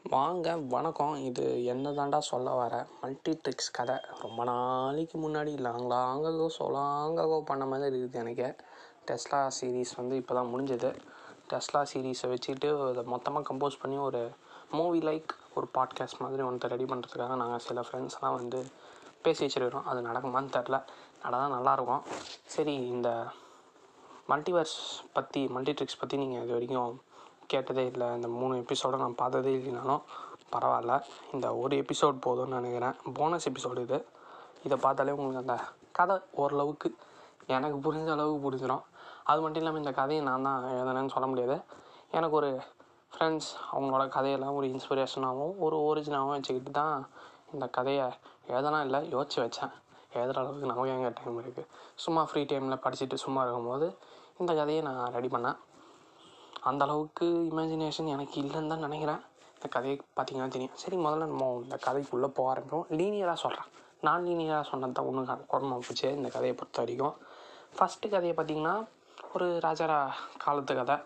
வாங்க வணக்கம் இது என்ன தாண்டா சொல்ல வர மல்டி ட்ரிக்ஸ் கதை ரொம்ப நாளைக்கு முன்னாடி லாங் லாங்ககோ ஸோ லாங்ககோ பண்ண மாதிரி இருக்குது எனக்கு டெஸ்லா சீரீஸ் வந்து இப்போ தான் முடிஞ்சது டெஸ்லா சீரீஸை வச்சுக்கிட்டு அதை மொத்தமாக கம்போஸ் பண்ணி ஒரு மூவி லைக் ஒரு பாட்காஸ்ட் மாதிரி ஒன்று ரெடி பண்ணுறதுக்காக நாங்கள் சில ஃப்ரெண்ட்ஸ்லாம் வந்து பேசி வச்சுருக்கிறோம் அது நடக்குமான்னு தெரில நடந்தால் நல்லாயிருக்கும் சரி இந்த மல்டிவர்ஸ் பற்றி மல்டி ட்ரிக்ஸ் பற்றி நீங்கள் இது வரைக்கும் கேட்டதே இல்லை இந்த மூணு எபிசோடை நான் பார்த்ததே இல்லைனாலும் பரவாயில்ல இந்த ஒரு எபிசோட் போதும்னு நினைக்கிறேன் போனஸ் எபிசோடு இது இதை பார்த்தாலே உங்களுக்கு அந்த கதை ஓரளவுக்கு எனக்கு புரிஞ்ச அளவுக்கு புரிஞ்சிடும் அது மட்டும் இல்லாமல் இந்த கதையை நான் தான் எழுதுனேன்னு சொல்ல முடியாது எனக்கு ஒரு ஃப்ரெண்ட்ஸ் அவங்களோட கதையெல்லாம் ஒரு இன்ஸ்பிரேஷனாகவும் ஒரு ஒரிஜினாகவும் வச்சுக்கிட்டு தான் இந்த கதையை எழுதலாம் இல்லை யோசிச்சு வச்சேன் எழுதுகிற அளவுக்கு நமக்கு எங்கே டைம் இருக்குது சும்மா ஃப்ரீ டைமில் படிச்சுட்டு சும்மா இருக்கும்போது இந்த கதையை நான் ரெடி பண்ணேன் அந்த அளவுக்கு இமேஜினேஷன் எனக்கு இல்லைன்னு தான் நினைக்கிறேன் இந்த கதையை பார்த்தீங்கன்னா தெரியும் சரி முதல்ல நம்ம இந்த கதைக்குள்ளே போக ஆரம்பிப்போம் லீனியராக சொல்கிறேன் நான் லீனியராக சொன்னது தான் ஒன்று குழம்பு போச்சு இந்த கதையை பொறுத்த வரைக்கும் ஃபஸ்ட்டு கதையை பார்த்தீங்கன்னா ஒரு ராஜா காலத்து கதை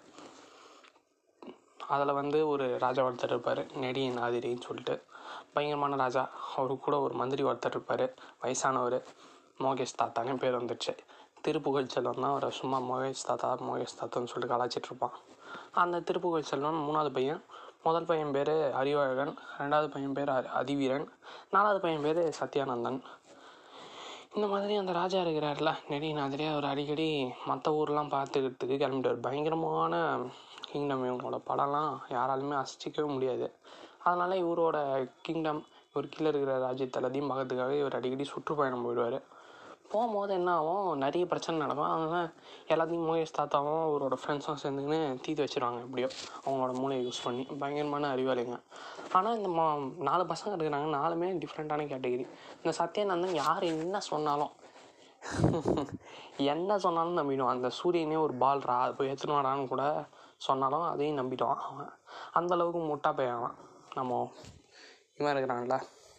அதில் வந்து ஒரு ராஜா ஒருத்தர் இருப்பார் நெடியன் ஆதிரின்னு சொல்லிட்டு பயங்கரமான ராஜா அவரு கூட ஒரு மந்திரி ஒருத்தர் இருப்பார் வயசானவர் மோகேஷ் தாத்தானே பேர் வந்துடுச்சு திருப்புகழ் செல்வம் தான் அவரை சும்மா மோகேஷ் தாத்தா மோகேஷ் தாத்தான்னு சொல்லிட்டு கலாச்சிட்டு இருப்பான் அந்த திருப்புகழ் செல்வன் மூணாவது பையன் முதல் பையன் பேர் அறிவழகன் ரெண்டாவது பையன் பேர் அ- அதிவீரன் நாலாவது பையன் பேர் சத்யானந்தன் இந்த மாதிரி அந்த ராஜா இருக்கிறார்ல நெடிநாதிரி அவர் அடிக்கடி மற்ற ஊர்லாம் பார்த்துக்கிறதுக்கு கிளம்பிட்டார் பயங்கரமான கிங்டம் இவங்களோட படம்லாம் யாராலுமே அசைச்சிக்கவே முடியாது அதனால் இவரோட கிங்டம் இவர் கீழே இருக்கிற ராஜ்யத்தை எல்லாத்தையும் பார்க்கறதுக்காக இவர் அடிக்கடி சுற்றுப்பயணம் போயிடுவார் போகும்போது என்ன ஆகும் நிறைய பிரச்சனை நடக்கும் அதனால் எல்லாத்தையும் மோகேஷ் தாத்தாவும் அவரோட ஃப்ரெண்ட்ஸும் சேர்ந்துக்கின்னு தீர்த்து வச்சிருவாங்க எப்படியோ அவங்களோட மூளையை யூஸ் பண்ணி பயங்கரமான அறிவாளிங்க ஆனால் இந்த மா நாலு பசங்க இருக்கிறாங்க நாலுமே டிஃப்ரெண்ட்டான கேட்டகிரி இந்த சத்யானந்தன் யார் என்ன சொன்னாலும் என்ன சொன்னாலும் நம்பிடுவான் அந்த சூரியனே ஒரு பால் ரா போய் எடுத்துன்னு வாடான்னு கூட சொன்னாலும் அதையும் நம்பிடுவான் அவன் அந்த அளவுக்கு முட்டா பையன் அவன் நம்ம இவன் இருக்கிறான்ல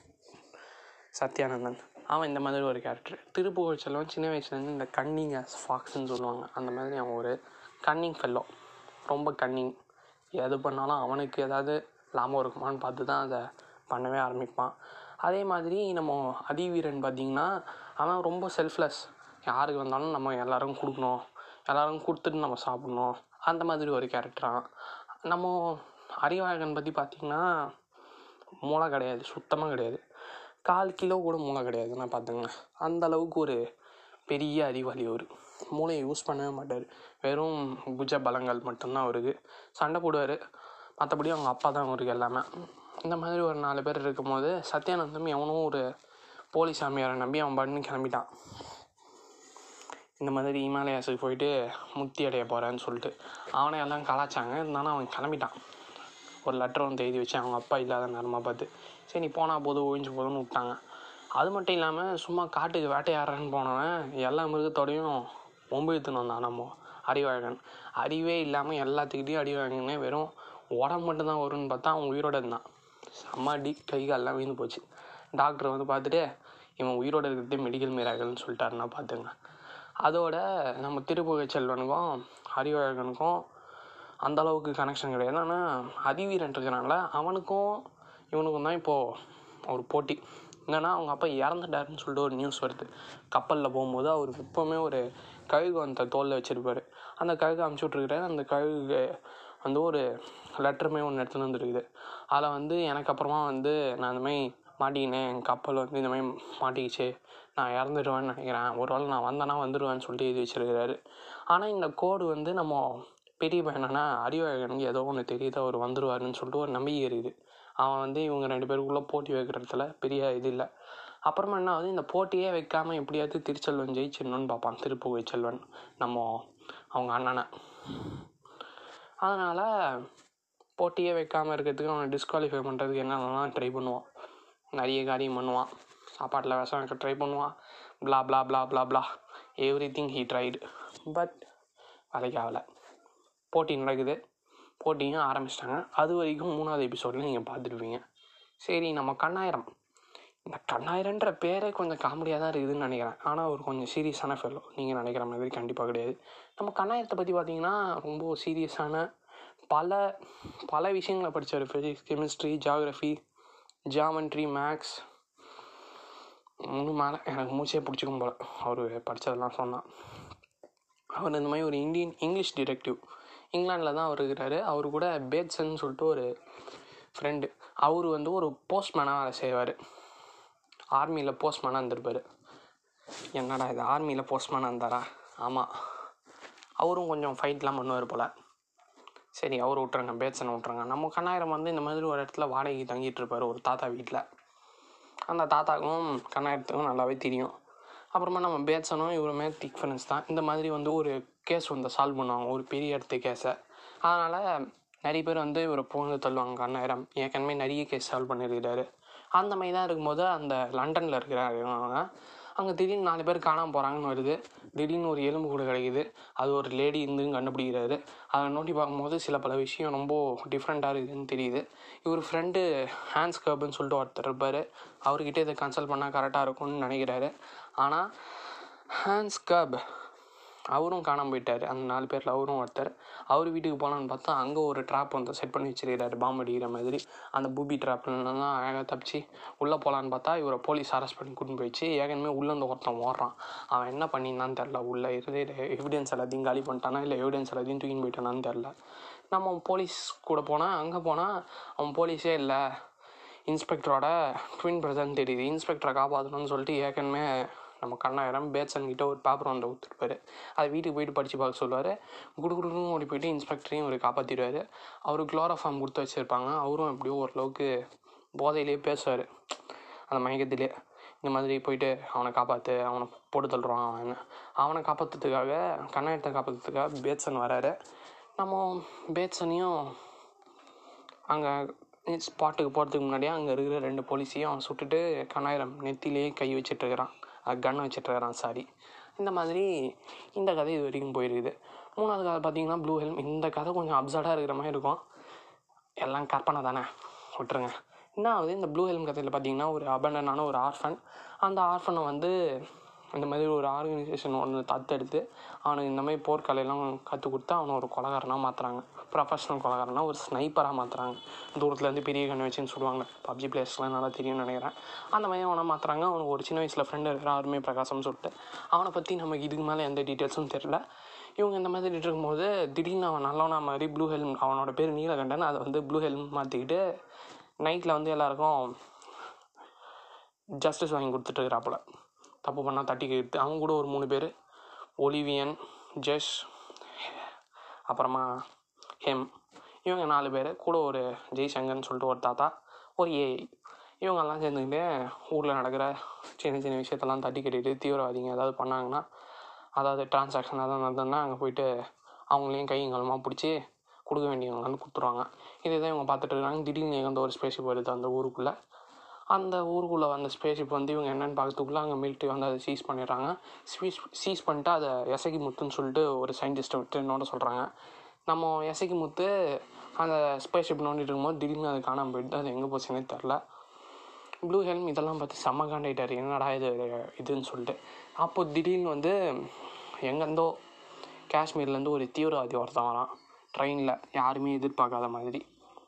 சத்யானந்தன் அவன் இந்த மாதிரி ஒரு கேரக்டர் திருப்புகழ் செல்வன் சின்ன வயசுலேருந்து இந்த கன்னிங் ஆஸ் ஃபாக்ஸ்ன்னு சொல்லுவாங்க அந்த மாதிரி அவன் ஒரு கன்னிங் ஃபெல்லோ ரொம்ப கன்னிங் எது பண்ணாலும் அவனுக்கு ஏதாவது லாபம் இருக்குமான்னு பார்த்து தான் அதை பண்ணவே ஆரம்பிப்பான் அதே மாதிரி நம்ம அதிவீரன் பார்த்திங்கன்னா அவன் ரொம்ப செல்ஃப்லெஸ் யாருக்கு வந்தாலும் நம்ம எல்லாரும் கொடுக்கணும் எல்லாரும் கொடுத்துட்டு நம்ம சாப்பிட்ணும் அந்த மாதிரி ஒரு கேரக்டரான் நம்ம அறிவாளகன் பற்றி பார்த்திங்கன்னா மூளை கிடையாது சுத்தமாக கிடையாது கால் கிலோ கூட மூளை கிடையாது நான் பார்த்துங்க அந்த அளவுக்கு ஒரு பெரிய அறிவாளி அவர் மூளையை யூஸ் பண்ணவே மாட்டார் வெறும் புஜ பலங்கள் மட்டும்தான் அவருக்கு சண்டை போடுவார் மற்றபடி அவங்க அப்பா தான் அவருக்கு எல்லாமே இந்த மாதிரி ஒரு நாலு பேர் இருக்கும்போது சத்யானந்தம் எவனும் ஒரு போலி சாமியாரை நம்பி அவன் பண்ணி கிளம்பிட்டான் இந்த மாதிரி இமாலயாஸுக்கு போயிட்டு முக்தி அடைய போகிறேன்னு சொல்லிட்டு அவனை எல்லாம் கலாச்சாங்க இருந்தாலும் அவன் கிளம்பிட்டான் ஒரு லெட்டர் வந்து எழுதி வச்சு அவங்க அப்பா இல்லாத நேரமாக பார்த்து சரி நீ போனால் போதும் ஒழிஞ்சு போதும்னு விட்டாங்க அது மட்டும் இல்லாமல் சும்மா காட்டுக்கு வேட்டையாடுறேன்னு போனவன் எல்லா மிருகத்தோடையும் ஒம்பு இழுத்துன்னு வந்தான் நம்ம அறிவாழகன் அறிவே இல்லாமல் எல்லாத்துக்கிட்டையும் அறிவாழகனே வெறும் உடம்பு மட்டும்தான் வரும்னு பார்த்தா அவன் உயிரோட இருந்தான் செம்ம அடி கை கால்லாம் வீழ்ந்து போச்சு டாக்டர் வந்து பார்த்துட்டு இவன் உயிரோட இருக்கிறதே மெடிக்கல் மிராகல்னு சொல்லிட்டாருன்னா பார்த்துங்க அதோட நம்ம திருப்புகை செல்வனுக்கும் அறிவழகனுக்கும் அந்த அளவுக்கு கனெக்ஷன் கிடையாது ஆனால் அதிவீரன் இருக்கிறனால அவனுக்கும் இவனுக்கும் தான் இப்போது ஒரு போட்டி என்னன்னா அவங்க அப்பா இறந்துட்டாருன்னு சொல்லிட்டு ஒரு நியூஸ் வருது கப்பலில் போகும்போது அவர் எப்போவுமே ஒரு கழுகு அந்த தோலில் வச்சுருப்பாரு அந்த கழுகு அமுச்சு விட்ருக்கிறாரு அந்த கழுகு வந்து ஒரு லெட்டருமே ஒன்று எடுத்துன்னு வந்துருக்குது அதில் வந்து எனக்கு அப்புறமா வந்து நான் இந்த மாதிரி மாட்டிக்கினேன் என் கப்பல் வந்து இந்த மாதிரி மாட்டிக்கிச்சு நான் இறந்துடுவேன்னு நினைக்கிறேன் ஒரு வேளை நான் வந்தேன்னா வந்துடுவேன்னு சொல்லிட்டு எழுதி வச்சிருக்கிறாரு ஆனால் இந்த கோடு வந்து நம்ம பெரிய பையனா அறிவாளனுக்கு ஏதோ ஒன்று தெரியுது அவர் வந்துடுவாருன்னு சொல்லிட்டு ஒரு நம்பிக்கை இருக்குது அவன் வந்து இவங்க ரெண்டு பேருக்குள்ளே போட்டி வைக்கிறதுல பெரிய இது இல்லை அப்புறமா என்ன ஆகுது இந்த போட்டியே வைக்காமல் எப்படியாவது திருச்செல்வன் ஜெயிச்சிடணும்னு பார்ப்பான் திருப்புகை செல்வன் நம்ம அவங்க அண்ணனை அதனால் போட்டியே வைக்காமல் இருக்கிறதுக்கு அவனை டிஸ்குவாலிஃபை பண்ணுறதுக்கு என்னென்னலாம் ட்ரை பண்ணுவான் நிறைய காரியம் பண்ணுவான் சாப்பாட்டில் விஷம் வைக்க ட்ரை பண்ணுவான் blah blah blah blah blah everything he tried but வேலைக்கு ஆகலை போட்டி நடக்குது போட்டியும் ஆரம்பிச்சிட்டாங்க அது வரைக்கும் மூணாவது எபிசோடில் நீங்கள் பார்த்துருப்பீங்க சரி நம்ம கண்ணாயிரம் இந்த கண்ணாயிரன்ற பேரே கொஞ்சம் காமெடியாக தான் இருக்குதுன்னு நினைக்கிறேன் ஆனால் ஒரு கொஞ்சம் சீரியஸான ஃபெல்லோ நீங்கள் நினைக்கிற மாதிரி கண்டிப்பாக கிடையாது நம்ம கண்ணாயிரத்தை பற்றி பார்த்தீங்கன்னா ரொம்ப சீரியஸான பல பல விஷயங்களை படித்தார் physics chemistry geography geometry maths இன்னும் மேலே எனக்கு மூச்சே பிடிச்சிக்கும் போல அவர் படித்ததெல்லாம் சொன்னான் அவர் இந்த மாதிரி ஒரு இந்தியன் இங்கிலீஷ் டிடெக்டிவ் இங்கிலாண்டில் தான் அவர் இருக்கிறாரு அவர் கூட பேட்சன் சொல்லிட்டு ஒரு ஃப்ரெண்டு அவர் வந்து ஒரு போஸ்ட்மேனாக வேலை செய்வார் ஆர்மியில் போஸ்ட்மேனாக இருந்திருப்பார் என்னடா இது ஆர்மியில் போஸ்ட்மேனாக இருந்தாரா ஆமாம் அவரும் கொஞ்சம் ஃபைட்லாம் பண்ணுவார் போல் சரி அவர் விட்ருங்க பேட்சனை விட்ருங்க நம்ம கண்ணாயிரம் வந்து இந்த மாதிரி ஒரு இடத்துல வாடகைக்கு தங்கிட்டு இருப்பார் ஒரு தாத்தா வீட்டில் அந்த தாத்தாக்கும் கண்ணாயிரத்துக்கும் நல்லாவே தெரியும் அப்புறமா நம்ம பேட்சனும் இவருமே திக் ஃப்ரெண்ட்ஸ் தான் இந்த மாதிரி வந்து ஒரு கேஸ் வந்து சால்வ் பண்ணுவாங்க ஒரு பெரிய இடத்து கேஸை அதனால் நிறைய பேர் வந்து இவரை புகழ்ந்து தள்ளுவாங்க கண்ணாயிரம் ஏற்கனவே நிறைய கேஸ் சால்வ் பண்ணியிருக்கிறாரு அந்த மாதிரி தான் இருக்கும்போது அந்த லண்டனில் இருக்கிறாங்க அங்கே திடீர்னு நாலு பேர் காணாமல் போகிறாங்கன்னு வருது திடீர்னு ஒரு எலும்பு கூட கிடைக்குது அது ஒரு லேடி இருந்துன்னு கண்டுபிடிக்கிறாரு அதை நோட்டி பார்க்கும்போது சில பல விஷயம் ரொம்ப டிஃப்ரெண்ட்டாக இருக்குதுன்னு தெரியுது இவர் ஃப்ரெண்டு ஹேண்ட்ஸ் கர்ப்னு சொல்லிட்டு ஒருத்தர் இருப்பார் அவர்கிட்ட இதை கன்சல்ட் பண்ணால் கரெக்டாக இருக்கும்னு நினைக்கிறாரு ஆனால் ஹேண்ட்ஸ் கப் அவரும் காணாம போயிட்டார் அந்த நாலு பேரில் அவரும் ஒருத்தர் அவர் வீட்டுக்கு போகலான்னு பார்த்தா அங்கே ஒரு ட்ராப் வந்து செட் பண்ணி வச்சிருக்கிறாரு பாம்பு அடிக்கிற மாதிரி அந்த பூபி ட்ராப்ல தான் அழகாக தப்பிச்சு உள்ளே போகலான்னு பார்த்தா இவரை போலீஸ் அரெஸ்ட் பண்ணி கூட்டின்னு போயிடுச்சு ஏற்கனவே உள்ளே ஒருத்தன் ஓடுறான் அவன் என்ன பண்ணியிருந்தான்னு தெரில உள்ளே இருந்து எவிடன்ஸ் எல்லாத்தையும் காலி பண்ணிட்டானா இல்லை எவிடன்ஸ் எல்லாத்தையும் தூக்கின்னு போயிட்டானான்னு தெரில நம்ம போலீஸ் கூட போனால் அங்கே போனால் அவன் போலீஸே இல்லை இன்ஸ்பெக்டரோட ட்வின் பிரதர்னு தெரியுது இன்ஸ்பெக்டரை காப்பாற்றணும்னு சொல்லிட்டு ஏற்கனவே நம்ம கண்ணாயிரம் பேட்சன் கிட்ட ஒரு பேப்பர் வந்து ஊற்றுருப்பாரு அதை வீட்டுக்கு போயிட்டு படித்து பார்க்க சொல்லுவார் குடு குடுன்னு ஓடி போயிட்டு இன்ஸ்பெக்டரையும் அவர் காப்பாற்றிடுவார் அவர் குளோரோஃபார்ம் கொடுத்து வச்சுருப்பாங்க அவரும் எப்படியோ ஓரளவுக்கு போதையிலே பேசுவார் அந்த மயக்கத்திலே இந்த மாதிரி போயிட்டு அவனை காப்பாற்று அவனை போட்டு தள்ளுறான் அவன் அவனை காப்பாற்றுறதுக்காக கண்ணாயத்தை காப்பாற்றுறதுக்காக பேட்சன் வராரு நம்ம பேட்சனையும் அங்கே ஸ்பாட்டுக்கு போகிறதுக்கு முன்னாடியே அங்கே இருக்கிற ரெண்டு போலீஸையும் அவன் சுட்டுட்டு கண்ணாயிரம் நெத்திலேயே கை வச்சிட்ருக்கிறான் கன்னை வச்சிட்ருக்கிறான் சாரி இந்த மாதிரி இந்த கதை இது வரைக்கும் போயிருக்குது மூணாவது கதை பார்த்தீங்கன்னா ப்ளூ ஹெல்ம் இந்த கதை கொஞ்சம் அப்சர்டாக இருக்கிற மாதிரி இருக்கும் எல்லாம் கற்பனை தானே விட்டுருங்க என்ன ஆகுது இந்த ப்ளூ ஹெல்ம் கதையில் பார்த்தீங்கன்னா ஒரு அபண்டனான ஒரு ஆர்ஃபன் அந்த ஆர்ஃபனை வந்து இந்த மாதிரி ஒரு ஆர்கனைசேஷன் ஒன்று தத்தெடுத்து அவனுக்கு இந்த மாதிரி போர்க்கலையெல்லாம் கற்றுக் கொடுத்து அவனை ஒரு கொலகாரனாக மாற்றுறாங்க ப்ரொஃபஷனல் கொலகாரனா ஒரு ஸ்னைப்பராக மாற்றுறாங்க தூரத்துலேருந்து பெரிய கண்ணு வச்சுன்னு சொல்லுவாங்க பப்ஜி பிளேயர்ஸ்லாம் நல்லா தெரியும்னு நினைக்கிறேன் அந்த மாதிரி அவனை மாற்றுறாங்க அவனுக்கு ஒரு சின்ன வயசில் ஃப்ரெண்டு இருக்கிறான் அருமை பிரகாசம்னு சொல்லிட்டு அவனை பற்றி நமக்கு இதுக்கு மேலே எந்த டீட்டெயில்ஸும் தெரில இவங்க இந்த மாதிரி இருக்கும்போது திடீர்னு அவன் நல்லவனா மாதிரி ப்ளூ ஹெல்ம் அவனோட பேர் நீலகண்டன் அதை வந்து ப்ளூ ஹெல்ம் மாற்றிக்கிட்டு நைட்டில் வந்து எல்லாருக்கும் ஜஸ்டிஸ் வாங்கி கொடுத்துட்டு தப்பு பண்ணால் தட்டி கேட்டு அவங்க கூட ஒரு மூணு பேர் ஒலிவியன் ஜெஷ் அப்புறமா ஹெம் இவங்க நாலு பேர் கூட ஒரு ஜெய்சங்கர்னு சொல்லிட்டு ஒரு தாத்தா ஒரு ஏஐ இவங்கெல்லாம் சேர்ந்துக்கிட்டு ஊரில் நடக்கிற சின்ன சின்ன விஷயத்தெல்லாம் தட்டி கட்டிட்டு தீவிரவாதிங்க ஏதாவது பண்ணாங்கன்னா அதாவது டிரான்சாக்ஷன் ஏதாவது நடந்ததுன்னா அங்கே போயிட்டு அவங்களையும் கையங்கலமாக பிடிச்சி கொடுக்க வேண்டியவங்களான்னு கொடுத்துருவாங்க இதை தான் இவங்க பார்த்துட்டு இருக்காங்க திடீர்னு எங்கே ஒரு ஸ்பேஸ்ஷிப் வருது அந்த ஊருக்குள்ளே அந்த ஊருக்குள்ளே அந்த ஸ்பேஸ்ஷிப் வந்து இவங்க என்னென்னு பார்க்கறதுக்குள்ளே அங்கே மிலிட்ரி வந்து அதை சீஸ் பண்ணிடுறாங்க சீஸ் சீஸ் பண்ணிட்டு அதை எசகி முத்துன்னு சொல்லிட்டு ஒரு சயின்டிஸ்ட்டை விட்டு என்னோட சொல்கிறாங்க நம்ம எசகி முத்து அந்த ஸ்பேஸ்ஷிப் நோண்டிட்டு இருக்கும்போது திடீர்னு அது காணாமல் போயிட்டு அது எங்கே போச்சுன்னே தெரில ப்ளூ ஹெல்ம் இதெல்லாம் பார்த்து செம்ம காண்டாயிட்டார் என்னடா இது இதுன்னு சொல்லிட்டு அப்போ திடீர்னு வந்து எங்கேருந்தோ காஷ்மீர்லேருந்து ஒரு தீவிரவாதி ஒருத்தன் வரான் ட்ரெயினில் யாருமே எதிர்பார்க்காத மாதிரி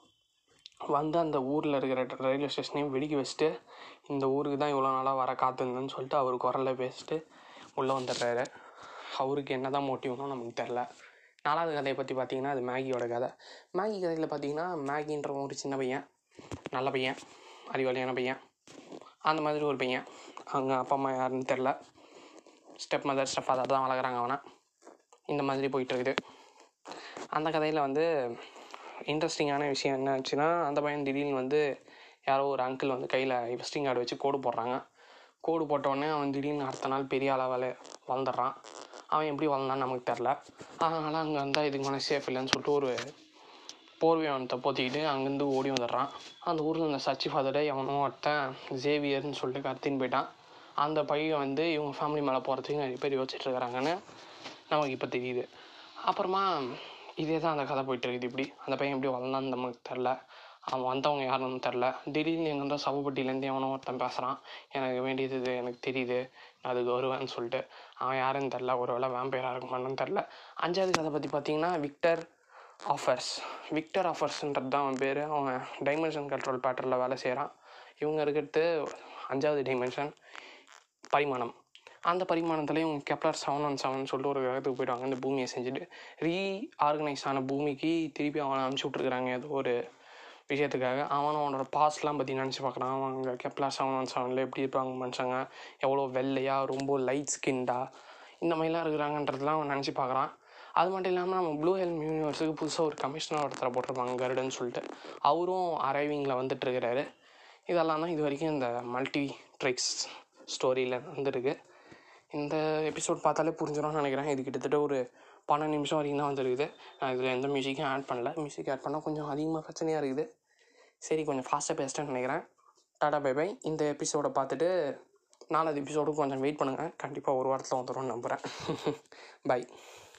வந்து அந்த ஊரில் இருக்கிற ரயில்வே ஸ்டேஷனையும் வெடிக்க வச்சுட்டு இந்த ஊருக்கு தான் இவ்வளோ நாளாக வர காத்திருந்தேன்னு சொல்லிட்டு அவர் குரலில் பேசிட்டு உள்ளே வந்துடுறாரு அவருக்கு என்ன தான் மோட்டிவ்னோ நமக்கு தெரில நாலாவது கதையை பற்றி பார்த்தீங்கன்னா அது மேகியோட கதை மேகி கதையில் பார்த்தீங்கன்னா மேகின்றவன் ஒரு சின்ன பையன் நல்ல பையன் அறிவாளியான பையன் அந்த மாதிரி ஒரு பையன் அவங்க அப்பா அம்மா யாருன்னு தெரில ஸ்டெப் மதர் ஸ்டெப் ஃபாதர் தான் வளர்க்குறாங்க அவனை இந்த மாதிரி போயிட்டு இருக்குது அந்த கதையில் வந்து இன்ட்ரெஸ்டிங்கான விஷயம் என்ன ஆச்சுன்னா அந்த பையன் திடீர்னு வந்து யாரோ ஒரு அங்கிள் வந்து கையில் விசிட்டிங் கார்டு வச்சு கோடு போடுறாங்க கோடு போட்டோடனே அவன் திடீர்னு அடுத்த நாள் பெரிய அளவில் வளர்ந்துடுறான் அவன் எப்படி வளர்ந்தான்னு நமக்கு தெரில அதனால் அங்கே வந்தால் இதுக்கு மேலே சேஃப் இல்லைன்னு சொல்லிட்டு ஒரு போர்வையவனத்தை போத்திக்கிட்டு அங்கேருந்து ஓடி வந்துடுறான் அந்த ஊரில் இந்த சச்சி ஃபாதரை எவனோ ஒருத்தன் ஜேவியர்னு சொல்லிட்டு கடத்தின்னு போயிட்டான் அந்த பையன் வந்து இவங்க ஃபேமிலி மேலே போகிறதுக்கு நிறைய பேர் யோசிச்சுட்டு இருக்கிறாங்கன்னு நமக்கு இப்போ தெரியுது அப்புறமா இதே தான் அந்த கதை போயிட்டு இருக்குது இப்படி அந்த பையன் எப்படி வளர்ந்தான்னு நமக்கு தெரில அவன் வந்தவங்க யாருன்னு தெரில திடீர்னு எங்கே சவப்பட்டியிலேருந்து எவனோ ஒருத்தன் பேசுகிறான் எனக்கு வேண்டியது இது எனக்கு தெரியுது நான் அதுக்கு வருவேன்னு சொல்லிட்டு அவன் யாருன்னு தெரில ஒரு வேளை வேம்பையராக இருக்குமான்னு தெரில அஞ்சாவது கதை பற்றி பார்த்தீங்கன்னா விக்டர் ஆஃபர்ஸ் விக்டர் ஆஃபர்ஸ்ன்றது தான் அவன் பேர் அவன் டைமென்ஷன் கண்ட்ரோல் பேட்டர்னில் வேலை செய்கிறான் இவங்க இருக்கிறது அஞ்சாவது டைமென்ஷன் பரிமாணம் அந்த பரிமாணத்துலேயும் கெப்லர் செவன் ஒன் செவன் சொல்லிட்டு ஒரு கிரகத்துக்கு போயிடுவாங்க இந்த பூமியை செஞ்சுட்டு ரீ ஆர்கனைஸ் ஆன பூமிக்கு திருப்பி அவனை அனுப்பிச்சி விட்ருக்குறாங்க ஏதோ ஒரு விஷயத்துக்காக அவன் அவனோட பாஸ்ட்லாம் பற்றி நினச்சி பார்க்குறான் அவன் அங்கே கெப்லர் செவன் ஒன் செவனில் எப்படி இருப்பாங்க மனுஷங்க எவ்வளோ வெள்ளையா ரொம்ப லைட் ஸ்கின்டா இந்த மாதிரிலாம் இருக்கிறாங்கன்றதுலாம் அவன் நினச்சி பார்க்குறான் அது மட்டும் இல்லாமல் நம்ம ப்ளூ ஹெல்ம் யூனிவர்ஸுக்கு புதுசாக ஒரு கமிஷனர் ஒருத்தரை போட்டிருப்பாங்க கருடன் சொல்லிட்டு அவரும் அரைவிங்கில் வந்துட்டு இருக்கிறாரு இதெல்லாம் தான் இது வரைக்கும் இந்த மல்டி ட்ரிக்ஸ் ஸ்டோரியில் வந்துருக்கு இந்த எபிசோட் பார்த்தாலே புரிஞ்சிடும்னு நினைக்கிறேன் இது கிட்டத்தட்ட ஒரு பன்னெண்டு நிமிஷம் வரைக்கும் தான் வந்துருக்குது நான் இதில் எந்த மியூசிக்கும் ஆட் பண்ணல மியூசிக் ஆட் பண்ணால் கொஞ்சம் அதிகமாக பிரச்சனையாக இருக்குது சரி கொஞ்சம் ஃபாஸ்ட்டாக பேசிட்டேன்னு நினைக்கிறேன் டாடா பை பை இந்த எபிசோடை பார்த்துட்டு நாலாவது எபிசோடுக்கு கொஞ்சம் வெயிட் பண்ணுங்கள் கண்டிப்பாக ஒரு வாரத்தில் வந்துடும் நம்புகிறேன் பை